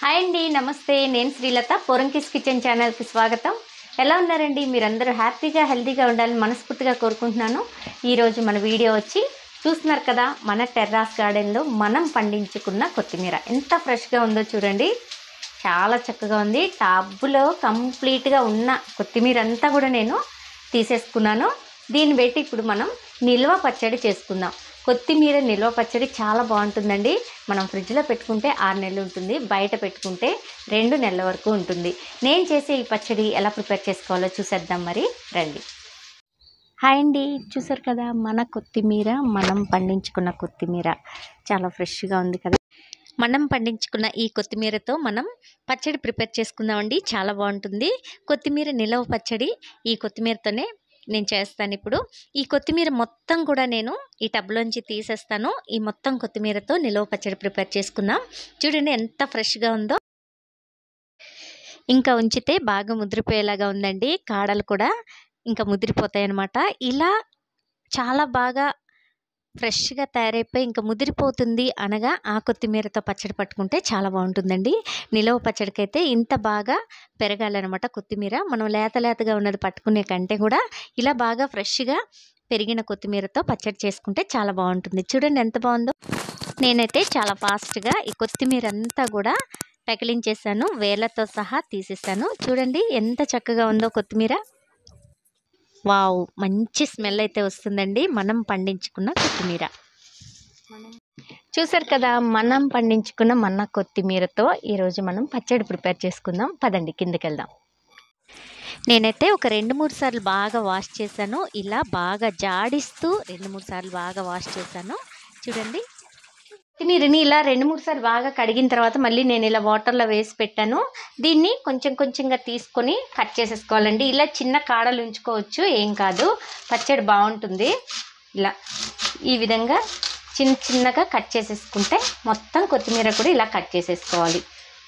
Hi అండి నమస్తే నేను శ్రీలత పొరంకిస్ కిచెన్ ఛానల్కి స్వాగతం ఎలా ఉన్నారండి మీరందరూ హ్యాపీగా హెల్తీగా ఉండాలని మనస్ఫూర్తిగా కోరుకుంటున్నాను ఈరోజు మన వీడియో వచ్చి చూస్తున్నారు కదా మన టెర్రాస్ గార్డెన్లో మనం పండించుకున్న కొత్తిమీర ఎంత ఫ్రెష్గా ఉందో చూడండి చాలా చక్కగా ఉంది టబ్బులో కంప్లీట్గా ఉన్న కొత్తిమీర అంతా కూడా నేను తీసేసుకున్నాను దీన్ని పెట్టి ఇప్పుడు మనం నిల్వ పచ్చడి చేసుకుందాం కొత్తిమీర నిల్వ పచ్చడి చాలా బాగుంటుందండి మనం ఫ్రిడ్జ్లో పెట్టుకుంటే ఆరు నెలలు ఉంటుంది బయట పెట్టుకుంటే రెండు నెలల వరకు ఉంటుంది నేను చేసే ఈ పచ్చడి ఎలా ప్రిపేర్ చేసుకోవాలో చూసేద్దాం మరి రండి హాయ్ అండి చూసారు కదా మన కొత్తిమీర మనం పండించుకున్న కొత్తిమీర చాలా ఫ్రెష్గా ఉంది కదా మనం పండించుకున్న ఈ కొత్తిమీరతో మనం పచ్చడి ప్రిపేర్ చేసుకుందామండి చాలా బాగుంటుంది కొత్తిమీర నిలవ పచ్చడి ఈ కొత్తిమీరతోనే నేను చేస్తాను ఇప్పుడు ఈ కొత్తిమీర మొత్తం కూడా నేను ఈ టబ్లోంచి తీసేస్తాను ఈ మొత్తం కొత్తిమీరతో నిలవ పచ్చడి ప్రిపేర్ చేసుకుందాం చూడండి ఎంత ఫ్రెష్గా ఉందో ఇంకా ఉంచితే బాగా ముదిరిపోయేలాగా ఉందండి కాడలు కూడా ఇంకా ముదిరిపోతాయి అన్నమాట ఇలా చాలా బాగా ఫ్రెష్గా తయారైపోయి ఇంకా ముదిరిపోతుంది అనగా ఆ కొత్తిమీరతో పచ్చడి పట్టుకుంటే చాలా బాగుంటుందండి నిలవ పచ్చడికైతే ఇంత బాగా పెరగాలన్నమాట కొత్తిమీర మనం లేత లేతగా ఉన్నది పట్టుకునే కంటే కూడా ఇలా బాగా ఫ్రెష్గా పెరిగిన కొత్తిమీరతో పచ్చడి చేసుకుంటే చాలా బాగుంటుంది చూడండి ఎంత బాగుందో నేనైతే చాలా ఫాస్ట్గా ఈ కొత్తిమీర అంతా కూడా పెకిలించేసాను వేలతో సహా తీసేసాను చూడండి ఎంత చక్కగా ఉందో కొత్తిమీర వావ్ మంచి స్మెల్ అయితే వస్తుందండి మనం పండించుకున్న కొత్తిమీర చూసారు కదా మనం పండించుకున్న మన కొత్తిమీరతో ఈరోజు మనం పచ్చడి ప్రిపేర్ చేసుకుందాం పదండి కిందకి వెళ్దాం నేనైతే ఒక రెండు మూడు సార్లు బాగా వాష్ చేశాను ఇలా బాగా జాడిస్తూ రెండు మూడు సార్లు బాగా వాష్ చేశాను చూడండి కొత్తిమీరని ఇలా రెండు మూడు సార్లు బాగా కడిగిన తర్వాత మళ్ళీ నేను ఇలా వాటర్లో వేసి పెట్టాను దీన్ని కొంచెం కొంచెంగా తీసుకొని కట్ చేసేసుకోవాలండి ఇలా చిన్న కాడలు ఉంచుకోవచ్చు ఏం కాదు పచ్చడి బాగుంటుంది ఇలా ఈ విధంగా చిన్న చిన్నగా కట్ చేసేసుకుంటే మొత్తం కొత్తిమీర కూడా ఇలా కట్ చేసేసుకోవాలి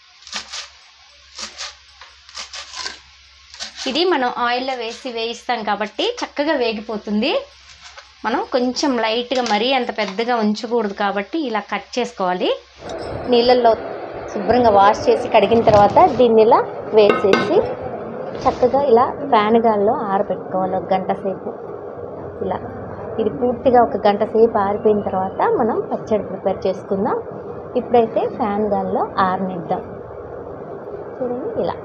ఇది మనం ఆయిల్లో వేసి వేయిస్తాం కాబట్టి చక్కగా వేగిపోతుంది మనం కొంచెం లైట్గా మరీ అంత పెద్దగా ఉంచకూడదు కాబట్టి ఇలా కట్ చేసుకోవాలి నీళ్ళల్లో శుభ్రంగా వాష్ చేసి కడిగిన తర్వాత దీన్ని ఇలా వేసేసి చక్కగా ఇలా ఫ్యాన్ గాల్లో ఆరబెట్టుకోవాలి ఒక గంట సేపు ఇలా ఇది పూర్తిగా ఒక గంట సేపు ఆరిపోయిన తర్వాత మనం పచ్చడి ప్రిపేర్ చేసుకుందాం ఇప్పుడైతే ఫ్యాన్ గాల్లో ఆరనిద్దాం చూడండి ఇలా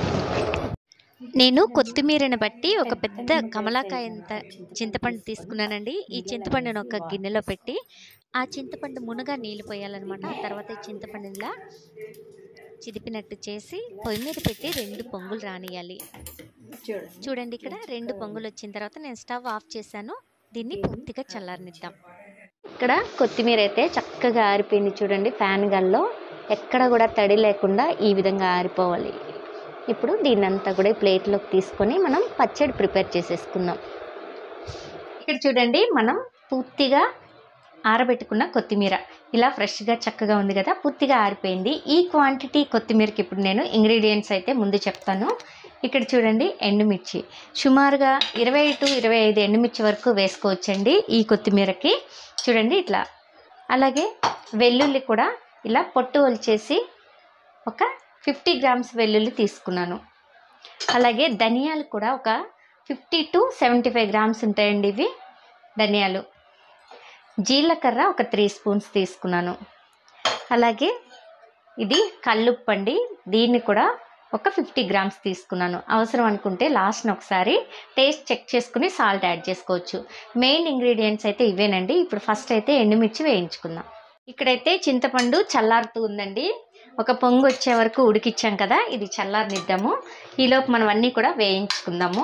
నేను కొత్తిమీరని బట్టి ఒక పెద్ద కమలాకాయ అంత చింతపండు తీసుకున్నానండి ఈ చింతపండును ఒక గిన్నెలో పెట్టి ఆ చింతపండు మునగా నీళ్ళు పోయాలన్నమాట ఆ తర్వాత ఈ చింతపండు ఇలా చిదిపినట్టు చేసి పొయ్యి మీద పెట్టి రెండు పొంగులు రానియాలి చూడండి ఇక్కడ రెండు పొంగులు వచ్చిన తర్వాత నేను స్టవ్ ఆఫ్ చేశాను దీన్ని పూర్తిగా చల్లారనిద్దాం ఇక్కడ కొత్తిమీర అయితే చక్కగా ఆరిపోయింది చూడండి ఫ్యాన్ గల్లో ఎక్కడ కూడా తడి లేకుండా ఈ విధంగా ఆరిపోవాలి ఇప్పుడు దీన్నంతా కూడా ఈ ప్లేట్లోకి తీసుకొని మనం పచ్చడి ప్రిపేర్ చేసేసుకుందాం ఇక్కడ చూడండి మనం పూర్తిగా ఆరబెట్టుకున్న కొత్తిమీర ఇలా ఫ్రెష్గా చక్కగా ఉంది కదా పూర్తిగా ఆరిపోయింది ఈ క్వాంటిటీ కొత్తిమీరకి ఇప్పుడు నేను ఇంగ్రీడియంట్స్ అయితే ముందు చెప్తాను ఇక్కడ చూడండి ఎండుమిర్చి సుమారుగా ఇరవై టు ఇరవై ఐదు ఎండుమిర్చి వరకు వేసుకోవచ్చండి ఈ కొత్తిమీరకి చూడండి ఇట్లా అలాగే వెల్లుల్లి కూడా ఇలా పొట్టు ఒలిచేసి ఒక ఫిఫ్టీ గ్రామ్స్ వెల్లుల్లి తీసుకున్నాను అలాగే ధనియాలు కూడా ఒక fifty to seventy five grams ఉంటాయండి ఇవి ధనియాలు జీలకర్ర ఒక త్రీ స్పూన్స్ తీసుకున్నాను అలాగే ఇది కల్లుప్పు అండి దీన్ని కూడా ఒక ఫిఫ్టీ గ్రామ్స్ తీసుకున్నాను అవసరం అనుకుంటే లాస్ట్ని ఒకసారి టేస్ట్ చెక్ చేసుకుని సాల్ట్ యాడ్ చేసుకోవచ్చు మెయిన్ ఇంగ్రీడియంట్స్ అయితే ఇవేనండి ఇప్పుడు ఫస్ట్ అయితే ఎండుమిర్చి వేయించుకుందాం ఇక్కడైతే చింతపండు చల్లారుతూ ఉందండి ఒక పొంగు వచ్చే వరకు ఉడికిచ్చాం కదా ఇది చల్లారనిద్దాము ఈలోపు మనం అన్నీ కూడా వేయించుకుందాము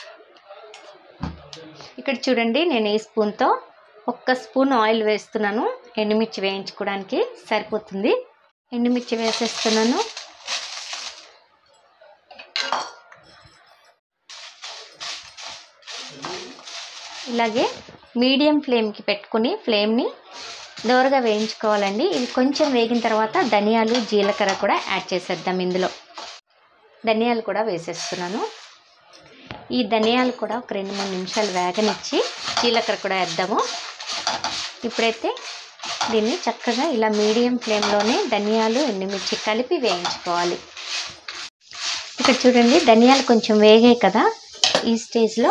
ఇక్కడ చూడండి నేను ఈ స్పూన్తో ఒక్క స్పూన్ ఆయిల్ వేస్తున్నాను ఎండుమిర్చి వేయించుకోవడానికి సరిపోతుంది ఎండుమిర్చి వేసేస్తున్నాను ఇలాగే మీడియం ఫ్లేమ్కి పెట్టుకుని ఫ్లేమ్ని దోరగా వేయించుకోవాలండి ఇవి కొంచెం వేగిన తర్వాత ధనియాలు జీలకర్ర కూడా యాడ్ చేసేద్దాం ఇందులో ధనియాలు కూడా వేసేస్తున్నాను ఈ ధనియాలు కూడా ఒక రెండు మూడు నిమిషాలు వేగనిచ్చి జీలకర్ర కూడా వేద్దాము ఇప్పుడైతే దీన్ని చక్కగా ఇలా మీడియం ఫ్లేమ్లోనే ధనియాలు ఎండుమిర్చి కలిపి వేయించుకోవాలి ఇక్కడ చూడండి ధనియాలు కొంచెం వేగాయి కదా ఈ స్టేజ్లో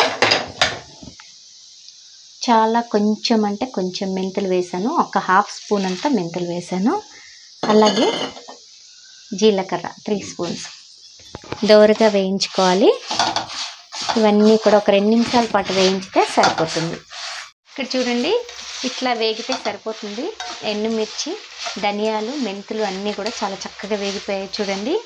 చాలా కొంచెం అంటే కొంచెం మెంతులు వేసాను ఒక హాఫ్ స్పూన్ అంతా మెంతులు వేసాను అలాగే జీలకర్ర త్రీ స్పూన్స్ దోరగా వేయించుకోవాలి ఇవన్నీ కూడా ఒక రెండు నిమిషాల పాటు వేయించితే సరిపోతుంది ఇక్కడ చూడండి ఇట్లా వేగితే సరిపోతుంది ఎండుమిర్చి ధనియాలు మెంతులు అన్నీ కూడా చాలా చక్కగా వేగిపోయాయి చూడండి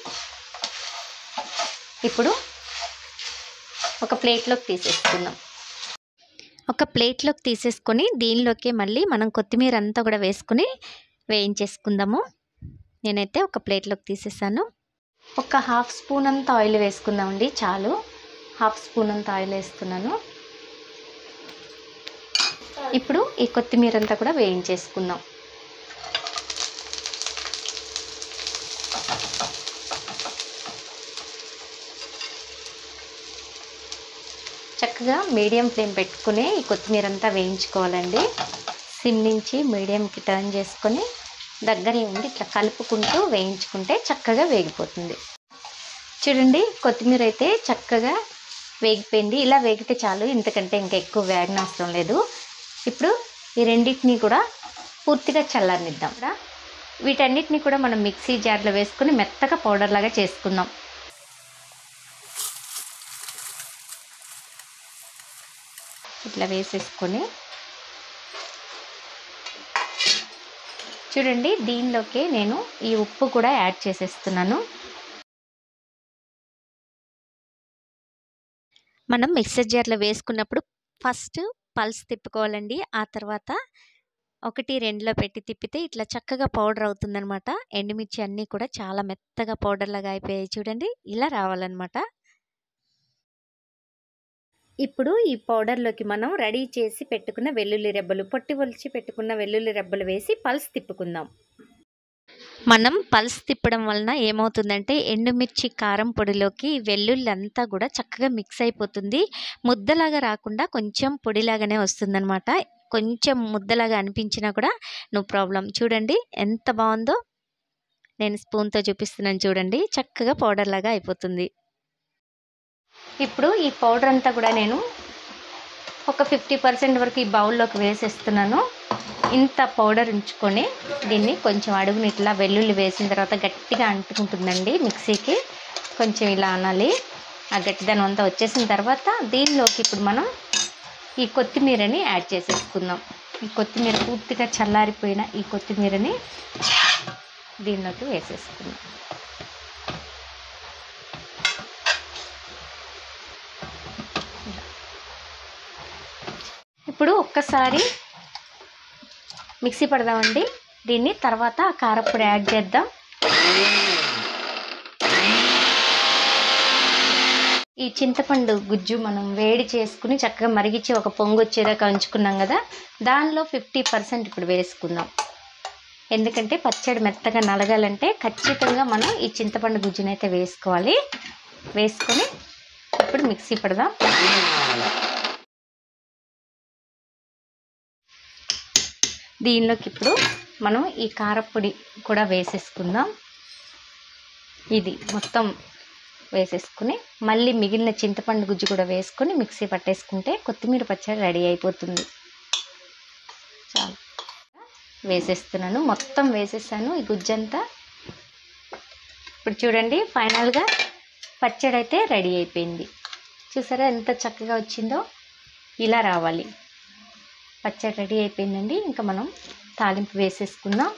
ఇప్పుడు ఒక ప్లేట్లోకి తీసేసుకుందాం ఒక ప్లేట్లోకి తీసేసుకొని దీనిలోకి మళ్ళీ మనం కొత్తిమీర అంతా కూడా వేసుకుని వేయించేసుకుందాము నేనైతే ఒక ప్లేట్లోకి తీసేసాను ఒక హాఫ్ స్పూన్ అంత ఆయిల్ వేసుకుందామండి చాలు హాఫ్ స్పూన్ అంత ఆయిల్ వేస్తున్నాను ఇప్పుడు ఈ కొత్తిమీర అంతా కూడా వేయించేసుకుందాం చక్కగా మీడియం ఫ్లేమ్ పెట్టుకుని ఈ కొత్తిమీర అంతా వేయించుకోవాలండి సిమ్ నుంచి మీడియంకి టర్న్ చేసుకొని దగ్గరే ఉండి ఇట్లా కలుపుకుంటూ వేయించుకుంటే చక్కగా వేగిపోతుంది చూడండి కొత్తిమీర అయితే చక్కగా వేగిపోయింది ఇలా వేగితే చాలు ఇంతకంటే ఇంకా ఎక్కువ వేగనవసరం లేదు ఇప్పుడు ఈ రెండింటిని కూడా పూర్తిగా చల్లారనిద్దాం ఇక్కడ వీటన్నిటిని కూడా మనం మిక్సీ జార్లో వేసుకుని మెత్తగా పౌడర్ లాగా చేసుకుందాం ఇట్లా వేసేసుకొని చూడండి దీనిలోకి నేను ఈ ఉప్పు కూడా యాడ్ చేసేస్తున్నాను మనం మిక్సర్ జార్లో వేసుకున్నప్పుడు ఫస్ట్ పల్స్ తిప్పుకోవాలండి ఆ తర్వాత ఒకటి రెండులో పెట్టి తిప్పితే ఇట్లా చక్కగా పౌడర్ అవుతుందనమాట ఎండుమిర్చి అన్నీ కూడా చాలా మెత్తగా పౌడర్ లాగా అయిపోయాయి చూడండి ఇలా రావాలన్నమాట ఇప్పుడు ఈ పౌడర్లోకి మనం రెడీ చేసి పెట్టుకున్న వెల్లుల్లి రెబ్బలు పొట్టి ఒలిచి పెట్టుకున్న వెల్లుల్లి రెబ్బలు వేసి పల్స్ తిప్పుకుందాం మనం పల్స్ తిప్పడం వలన ఏమవుతుందంటే ఎండుమిర్చి కారం పొడిలోకి వెల్లుల్లి అంతా కూడా చక్కగా మిక్స్ అయిపోతుంది ముద్దలాగా రాకుండా కొంచెం పొడిలాగానే వస్తుందన్నమాట కొంచెం ముద్దలాగా అనిపించినా కూడా నో ప్రాబ్లం చూడండి ఎంత బాగుందో నేను స్పూన్తో చూపిస్తున్నాను చూడండి చక్కగా పౌడర్ లాగా అయిపోతుంది ఇప్పుడు ఈ పౌడర్ అంతా కూడా నేను ఒక ఫిఫ్టీ పర్సెంట్ వరకు ఈ బౌల్లోకి వేసేస్తున్నాను ఇంత పౌడర్ ఉంచుకొని దీన్ని కొంచెం అడుగుని ఇట్లా వెల్లుల్లి వేసిన తర్వాత గట్టిగా అంటుకుంటుందండి మిక్సీకి కొంచెం ఇలా అనాలి ఆ గట్టిదనం అంతా వచ్చేసిన తర్వాత దీనిలోకి ఇప్పుడు మనం ఈ కొత్తిమీరని యాడ్ చేసేసుకుందాం ఈ కొత్తిమీర పూర్తిగా చల్లారిపోయిన ఈ కొత్తిమీరని దీనిలోకి వేసేసుకుందాం ఇప్పుడు ఒక్కసారి మిక్సీ పడదామండి దీన్ని తర్వాత ఆ కారప్పొడి యాడ్ చేద్దాం ఈ చింతపండు గుజ్జు మనం వేడి చేసుకుని చక్కగా మరిగించి ఒక పొంగు వచ్చేదాకా ఉంచుకున్నాం కదా దానిలో ఫిఫ్టీ పర్సెంట్ ఇప్పుడు వేసుకుందాం ఎందుకంటే పచ్చడి మెత్తగా నలగాలంటే ఖచ్చితంగా మనం ఈ చింతపండు గుజ్జునైతే వేసుకోవాలి వేసుకొని ఇప్పుడు మిక్సీ పడదాం దీనిలోకి ఇప్పుడు మనం ఈ కారపొడి కూడా వేసేసుకుందాం ఇది మొత్తం వేసేసుకుని మళ్ళీ మిగిలిన చింతపండు గుజ్జు కూడా వేసుకొని మిక్సీ పట్టేసుకుంటే కొత్తిమీర పచ్చడి రెడీ అయిపోతుంది చాలు వేసేస్తున్నాను మొత్తం వేసేసాను ఈ గుజ్జంతా ఇప్పుడు చూడండి ఫైనల్గా పచ్చడి అయితే రెడీ అయిపోయింది చూసారా ఎంత చక్కగా వచ్చిందో ఇలా రావాలి పచ్చడి రెడీ అయిపోయిందండి ఇంకా మనం తాలింపు వేసేసుకుందాం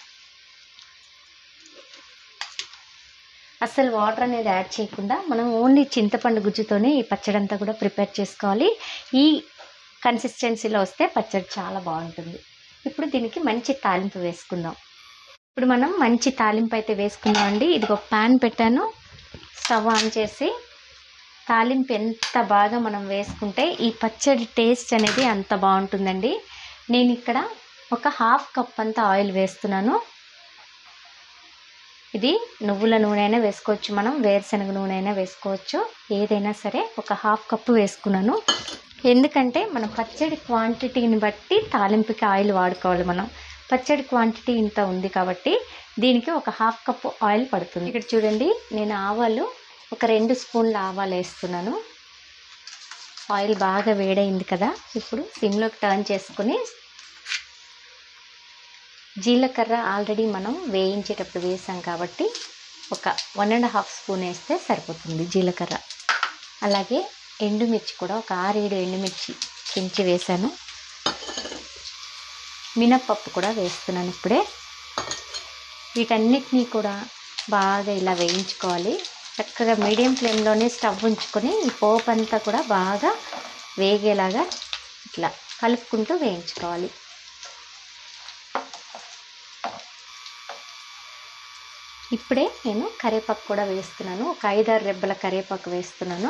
అసలు వాటర్ అనేది యాడ్ చేయకుండా మనం ఓన్లీ చింతపండు గుజ్జుతోనే ఈ పచ్చడి అంతా కూడా ప్రిపేర్ చేసుకోవాలి ఈ కన్సిస్టెన్సీలో వస్తే పచ్చడి చాలా బాగుంటుంది ఇప్పుడు దీనికి మంచి తాలింపు వేసుకుందాం ఇప్పుడు మనం మంచి తాలింపు అయితే వేసుకుందాం అండి ఇది ఒక ప్యాన్ పెట్టాను స్టవ్ ఆన్ చేసి తాలింపు ఎంత బాగా మనం వేసుకుంటే ఈ పచ్చడి టేస్ట్ అనేది అంత బాగుంటుందండి నేను ఇక్కడ ఒక హాఫ్ కప్ అంతా ఆయిల్ వేస్తున్నాను ఇది నువ్వుల నూనె అయినా వేసుకోవచ్చు మనం వేరుశనగ నూనె అయినా వేసుకోవచ్చు ఏదైనా సరే ఒక హాఫ్ కప్పు వేసుకున్నాను ఎందుకంటే మన పచ్చడి క్వాంటిటీని బట్టి తాలింపుకి ఆయిల్ వాడుకోవాలి మనం పచ్చడి క్వాంటిటీ ఇంత ఉంది కాబట్టి దీనికి ఒక హాఫ్ కప్ ఆయిల్ పడుతుంది ఇక్కడ చూడండి నేను ఆవాలు ఒక రెండు స్పూన్ల ఆవాలు వేస్తున్నాను ఆయిల్ బాగా వేడైంది కదా ఇప్పుడు సిమ్లోకి టర్న్ చేసుకుని జీలకర్ర ఆల్రెడీ మనం వేయించేటప్పుడు వేసాం కాబట్టి ఒక వన్ అండ్ హాఫ్ స్పూన్ వేస్తే సరిపోతుంది జీలకర్ర అలాగే ఎండుమిర్చి కూడా ఒక ఆరేడు ఎండుమిర్చి చించి వేసాను మినప్పప్పు కూడా వేస్తున్నాను ఇప్పుడే వీటన్నిటినీ కూడా బాగా ఇలా వేయించుకోవాలి చక్కగా మీడియం ఫ్లేమ్లోనే స్టవ్ ఉంచుకొని ఈ పోపు అంతా కూడా బాగా వేగేలాగా ఇట్లా కలుపుకుంటూ వేయించుకోవాలి ఇప్పుడే నేను కరివేపాకు కూడా వేస్తున్నాను ఒక ఐదారు రెబ్బల కరివేపాకు వేస్తున్నాను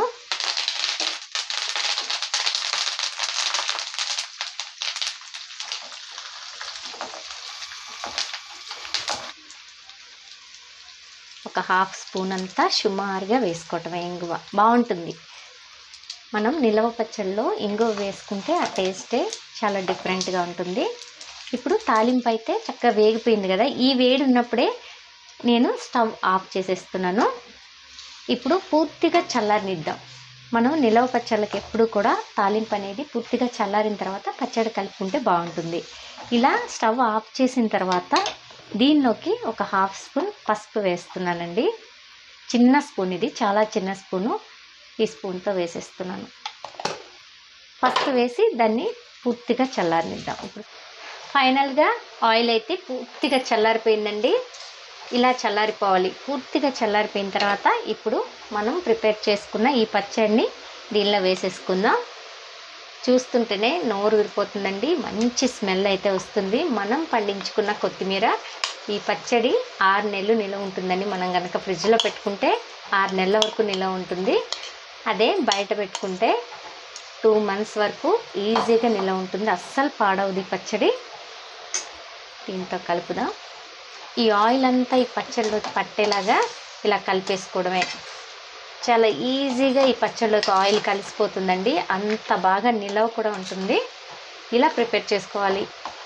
ఒక హాఫ్ స్పూన్ అంతా సుమారుగా వేసుకోవటమే ఇంగువ బాగుంటుంది మనం నిలవ పచ్చళ్ళలో ఇంగువ వేసుకుంటే ఆ టేస్టే చాలా డిఫరెంట్గా ఉంటుంది ఇప్పుడు తాలింపు అయితే చక్కగా వేగిపోయింది కదా ఈ వేడి ఉన్నప్పుడే నేను స్టవ్ ఆఫ్ చేసేస్తున్నాను ఇప్పుడు పూర్తిగా చల్లారనిద్దాం మనం నిలవ పచ్చళ్ళకి ఎప్పుడు కూడా తాలింపు అనేది పూర్తిగా చల్లారిన తర్వాత పచ్చడి కలుపుకుంటే బాగుంటుంది ఇలా స్టవ్ ఆఫ్ చేసిన తర్వాత దీనిలోకి ఒక హాఫ్ స్పూన్ పసుపు వేస్తున్నానండి చిన్న స్పూన్ ఇది చాలా చిన్న స్పూను ఈ స్పూన్తో వేసేస్తున్నాను పసుపు వేసి దాన్ని పూర్తిగా చల్లారనిద్దాం ఇప్పుడు ఫైనల్గా ఆయిల్ అయితే పూర్తిగా చల్లారిపోయిందండి ఇలా చల్లారిపోవాలి పూర్తిగా చల్లారిపోయిన తర్వాత ఇప్పుడు మనం ప్రిపేర్ చేసుకున్న ఈ పచ్చడిని దీనిలో వేసేసుకుందాం చూస్తుంటేనే నోరు ఊరిపోతుందండి మంచి స్మెల్ అయితే వస్తుంది మనం పండించుకున్న కొత్తిమీర ఈ పచ్చడి ఆరు నెలలు నిలవ ఉంటుందని మనం కనుక ఫ్రిడ్జ్లో పెట్టుకుంటే ఆరు నెలల వరకు నిలవ ఉంటుంది అదే బయట పెట్టుకుంటే టూ మంత్స్ వరకు ఈజీగా నిలవ ఉంటుంది అస్సలు పాడవది ఈ పచ్చడి దీంతో కలుపుదాం ఈ ఆయిల్ అంతా ఈ పచ్చడిలోకి పట్టేలాగా ఇలా కలిపేసుకోవడమే చాలా ఈజీగా ఈ పచ్చడిలోకి ఆయిల్ కలిసిపోతుందండి అంత బాగా నిలవ కూడా ఉంటుంది ఇలా ప్రిపేర్ చేసుకోవాలి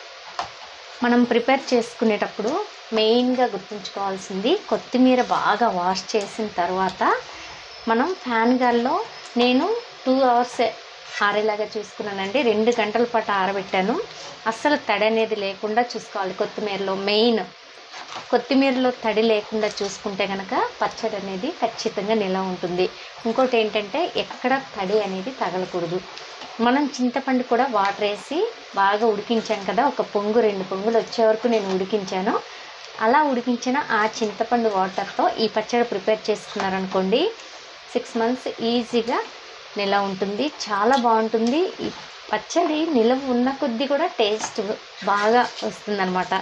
మనం ప్రిపేర్ చేసుకునేటప్పుడు మెయిన్గా గుర్తుంచుకోవాల్సింది కొత్తిమీర బాగా వాష్ చేసిన తర్వాత మనం ఫ్యాన్ గాల్లో నేను టూ అవర్స్ ఆరేలాగా చూసుకున్నానండి రెండు గంటల పాటు ఆరబెట్టాను అస్సలు తడి అనేది లేకుండా చూసుకోవాలి కొత్తిమీరలో మెయిన్ కొత్తిమీరలో తడి లేకుండా చూసుకుంటే కనుక పచ్చడి అనేది ఖచ్చితంగా నిలవ ఉంటుంది ఇంకోటి ఏంటంటే ఎక్కడ తడి అనేది తగలకూడదు మనం చింతపండు కూడా వాటర్ వేసి బాగా ఉడికించాం కదా ఒక పొంగు రెండు పొంగులు వచ్చే వరకు నేను ఉడికించాను అలా ఉడికించిన ఆ చింతపండు వాటర్తో ఈ పచ్చడి ప్రిపేర్ చేసుకున్నారనుకోండి సిక్స్ మంత్స్ ఈజీగా నిలవ ఉంటుంది చాలా బాగుంటుంది ఈ పచ్చడి నిలవ ఉన్న కొద్దీ కూడా టేస్ట్ బాగా వస్తుందన్నమాట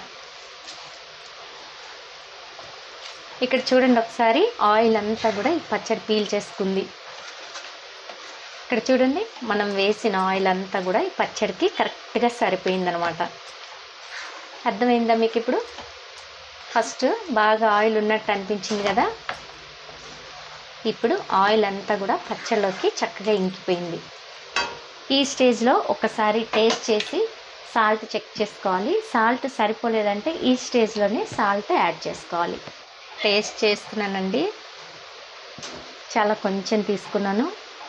ఇక్కడ చూడండి ఒకసారి ఆయిల్ అంతా కూడా ఈ పచ్చడి పీల్ చేసుకుంది ఇక్కడ చూడండి మనం వేసిన ఆయిల్ అంతా కూడా ఈ పచ్చడికి కరెక్ట్గా సరిపోయిందనమాట అర్థమైందా మీకు ఇప్పుడు ఫస్ట్ బాగా ఆయిల్ ఉన్నట్టు అనిపించింది కదా ఇప్పుడు ఆయిల్ అంతా కూడా పచ్చళ్ళలోకి చక్కగా ఇంకిపోయింది ఈ స్టేజ్లో ఒకసారి టేస్ట్ చేసి సాల్ట్ చెక్ చేసుకోవాలి సాల్ట్ సరిపోలేదంటే ఈ స్టేజ్లోనే సాల్ట్ యాడ్ చేసుకోవాలి టేస్ట్ చేస్తున్నానండి చాలా కొంచెం తీసుకున్నాను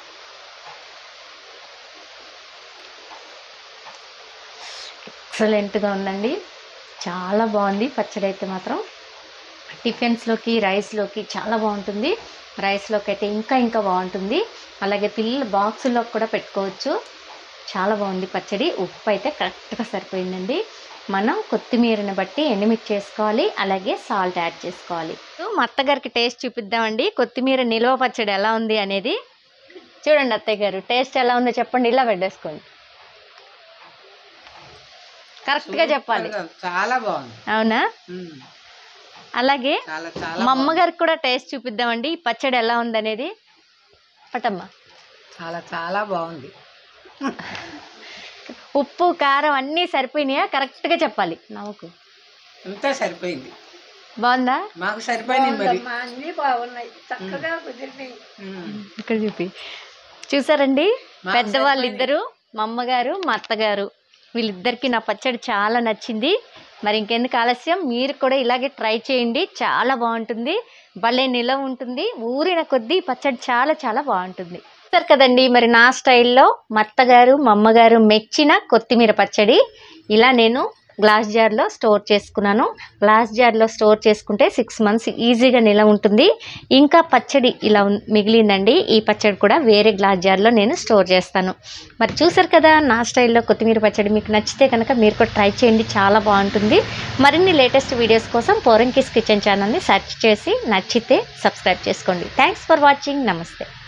ఎక్సలెంట్గా ఉందండి చాలా బాగుంది పచ్చడి అయితే మాత్రం టిఫిన్స్లోకి రైస్లోకి చాలా బాగుంటుంది రైస్లోకి అయితే ఇంకా ఇంకా బాగుంటుంది అలాగే పిల్లల బాక్సుల్లో కూడా పెట్టుకోవచ్చు చాలా బాగుంది పచ్చడి ఉప్పు అయితే కరెక్ట్గా సరిపోయిందండి మనం కొత్తిమీరని బట్టి ఎండుమిర్చి చేసుకోవాలి అలాగే సాల్ట్ యాడ్ చేసుకోవాలి మా అత్తగారికి టేస్ట్ చూపిద్దామండి కొత్తిమీర నిల్వ పచ్చడి ఎలా ఉంది అనేది చూడండి అత్తయ్య గారు టేస్ట్ ఎలా ఉందో చెప్పండి ఇలా పెట్టేసుకోండి కరెక్ట్గా చెప్పాలి చాలా బాగుంది అవునా ఉమ్, అలాగే చాలా చాలా మా అమ్మగారికి కూడా టేస్ట్ చూపిద్దామండి ఈ పచ్చడి ఎలా ఉందనేది పటమ్మా చాలా చాలా బాగుంది ఉప్పు కారం అన్నీ సరిపోయినాయా కరెక్ట్గా చెప్పాలి నవ్వుకు అంతా సరిపోయింది బాగుందా మాకు సరిపోయింది మరి అన్ని బాగున్నాయి చక్కగా కుదిరినాయి ఉమ్, ఇక్కడ చూపి చూసారండి మాకు పెద్దవాళ్ళు సరిపోయినాయి. ఇద్దరు మా అమ్మగారు మా అత్తగారు వీళ్ళిద్దరికీ నా పచ్చడి చాలా నచ్చింది మరి ఇంకెందుకు ఆలస్యం మీరు కూడా ఇలాగే ట్రై చేయండి చాలా బాగుంటుంది భలే నిలవ ఉంటుంది ఊరిన కొద్దీ ఈ పచ్చడి చాలా చాలా బాగుంటుంది సరే కదండి మరి నా స్టైల్లో మా అత్తగారు మా అమ్మగారు మెచ్చిన కొత్తిమీర పచ్చడి ఇలా నేను గ్లాస్ జార్లో స్టోర్ చేసుకున్నాను గ్లాస్ జార్లో స్టోర్ చేసుకుంటే సిక్స్ మంత్స్ ఈజీగా నిలవ ఉంటుంది ఇంకా పచ్చడి ఇలా ఉన్- మిగిలిందండి ఈ పచ్చడి కూడా వేరే గ్లాస్ జార్లో నేను స్టోర్ చేస్తాను మరి చూసారు కదా నా స్టైల్లో కొత్తిమీర పచ్చడి మీకు నచ్చితే కనుక మీరు కూడా ట్రై చేయండి చాలా బాగుంటుంది మరిన్ని లేటెస్ట్ వీడియోస్ కోసం పోరంకిస్ కిచెన్ ఛానల్ని సెర్చ్ చేసి నచ్చితే సబ్స్క్రైబ్ చేసుకోండి థ్యాంక్స్ ఫర్ వాచింగ్ నమస్తే